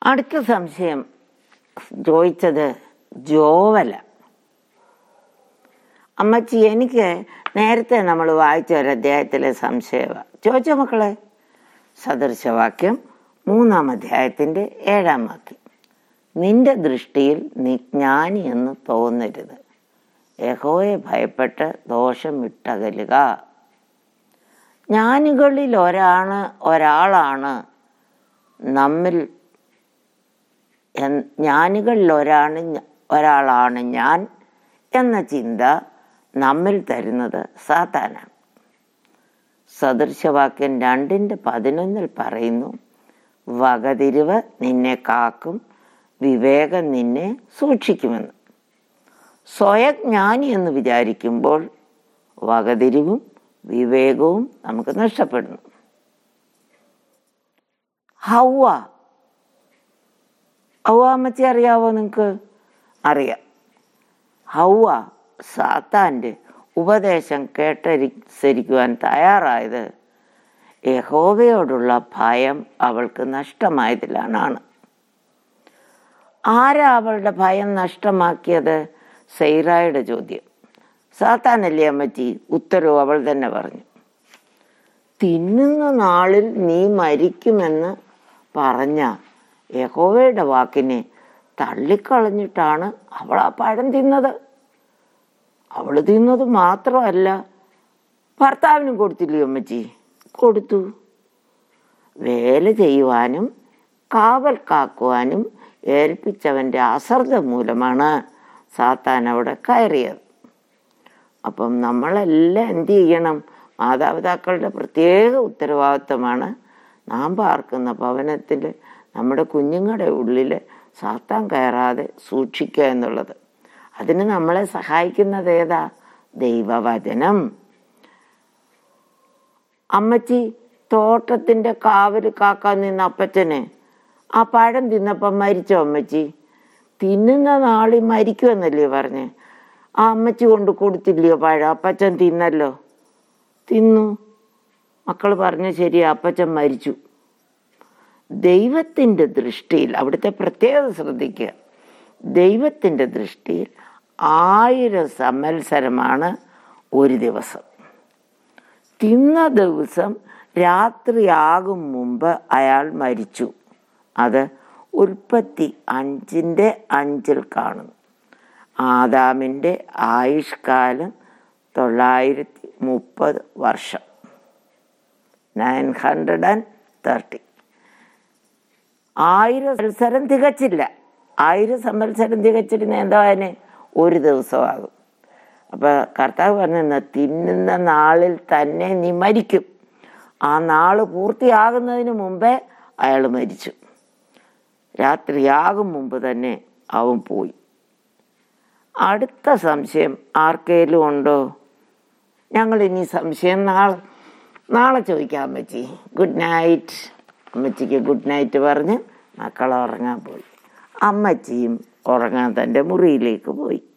അടുത്ത സംശയം ചോദിച്ചത് ജോവല അമ്മച്ചി എനിക്ക് നേരത്തെ നമ്മൾ വായിച്ച ഒരു അധ്യായത്തിലെ സംശയവ ചോദിച്ചോ മക്കളെ സദൃശവാക്യം മൂന്നാം അധ്യായത്തിന്റെ ഏഴാം വാക്യം നിന്റെ ദൃഷ്ടിയിൽ നീ ജ്ഞാനി എന്ന് തോന്നരുത് യഹോയെ ഭയപ്പെട്ട് ദോഷം വിട്ടകലുക ജ്ഞാനികളിൽ ഒരാണ് ഒരാളാണ് നമ്മിൽ എൻ- ജ്ഞാനികളിൽ ഒരാണ് ഞ- ഒരാളാണ് ഞാൻ എന്ന ചിന്ത നമ്മിൽ തരുന്നത് സാത്താനാണ് സദൃശവാക്യം രണ്ടിൻ്റെ പതിനൊന്നിൽ പറയുന്നു വകതിരിവ് നിന്നെ കാക്കും വിവേകം നിന്നെ സൂക്ഷിക്കുമെന്ന് സ്വയജ്ഞാനി എന്ന് വിചാരിക്കുമ്പോൾ വകതിരിവും വിവേകവും നമുക്ക് നഷ്ടപ്പെടുന്നു ഹൗവ ഹൗവ അമ്മച്ചി അറിയാവോ നിങ്ങൾക്ക് അറിയാം ഹൗവ സാത്താൻ്റെ ഉപദേശം കേട്ടനുസരിക്കുവാൻ തയ്യാറായത് യഹോവയോടുള്ള ഭയം അവൾക്ക് നഷ്ടമായതിലാണ് ആരാ അവളുടെ ഭയം നഷ്ടമാക്കിയത് സൈറായുടെ ചോദ്യം സാത്താനല്ലേ അമ്മച്ചി ഉത്തരവ് അവൾ തന്നെ പറഞ്ഞു തിന്നുന്ന നാളിൽ നീ മരിക്കുമെന്ന് പറഞ്ഞ യഹോവയുടെ വാക്കിനെ തള്ളിക്കളഞ്ഞിട്ടാണ് അവൾ ആ പഴം തിന്നത് അവൾ തിന്നത് മാത്രമല്ല ഭർത്താവിനും കൊടുത്തില്ലയോ അമ്മച്ചി കൊടുത്തു വേല ചെയ്യുവാനും കാവൽ കാക്കുവാനും ഏൽപ്പിച്ചവൻ്റെ അശ്രദ്ധ മൂലമാണ് സാത്താൻ അവിടെ കയറിയത് അപ്പം നമ്മളെല്ലാം എന്ത് ചെയ്യണം മാതാപിതാക്കളുടെ പ്രത്യേക ഉത്തരവാദിത്വമാണ് നാം പാർക്കുന്ന ഭവനത്തിൽ നമ്മുടെ കുഞ്ഞുങ്ങളുടെ ഉള്ളിൽ സാത്താൻ കയറാതെ സൂക്ഷിക്കുക എന്നുള്ളത് അതിന് നമ്മളെ സഹായിക്കുന്നത് ഏതാ ദൈവവചനം അമ്മച്ചി തോട്ടത്തിന്റെ കാവല് കാക്കാൻ നിന്ന അപ്പച്ചനെ ആ പഴം തിന്നപ്പം മരിച്ചോ അമ്മച്ചി തിന്നുന്ന നാളി മരിക്കുമെന്നല്ലേ പറഞ്ഞേ ആ അമ്മച്ചി കൊണ്ട് കൊടുത്തില്ലയോ പഴം അപ്പച്ചൻ തിന്നല്ലോ തിന്നു മക്കൾ പറഞ്ഞു ശരി അപ്പച്ചൻ മരിച്ചു ദൈവത്തിൻ്റെ ദൃഷ്ടിയിൽ അവിടുത്തെ പ്രത്യേകത ശ്രദ്ധിക്കുക ദൈവത്തിൻ്റെ ദൃഷ്ടിയിൽ ആയിരം സംവത്സരമാണ് ഒരു ദിവസം തിന്ന ദിവസം രാത്രിയാകും മുമ്പ് അയാൾ മരിച്ചു അത് ഉൽപ്പത്തി അഞ്ചിൻ്റെ അഞ്ചിൽ കാണുന്നു ആദാമിൻ്റെ ആയുഷ്കാലം തൊള്ളായിരത്തി മുപ്പത് വർഷം നയൻ ഹൺഡ്രഡ് ആൻഡ് തേർട്ടി ആയിരം സംവത്സരം തികച്ചില്ല ആയിരം സംവത്സരം തികച്ചിരുന്ന എന്താ അതിന് ഒരു ദിവസമാകും അപ്പൊ കർത്താവ് പറഞ്ഞ തിന്നുന്ന നാളിൽ തന്നെ നീ മരിക്കും ആ നാള് പൂർത്തിയാകുന്നതിന് മുമ്പേ അയാൾ മരിച്ചു രാത്രിയാകും മുമ്പ് തന്നെ അവൻ പോയി അടുത്ത സംശയം ആർക്കേലും ഉണ്ടോ ഞങ്ങൾ ഇനി സംശയം നാളെ നാളെ ചോദിക്കാം അമ്മച്ചി ഗുഡ് നൈറ്റ് അമ്മച്ചിക്ക് ഗുഡ് നൈറ്റ് പറഞ്ഞ് മക്കൾ ഉറങ്ങാൻ പോയി അമ്മച്ചിയും ഉറങ്ങാൻ തൻ്റെ മുറിയിലേക്ക് പോയി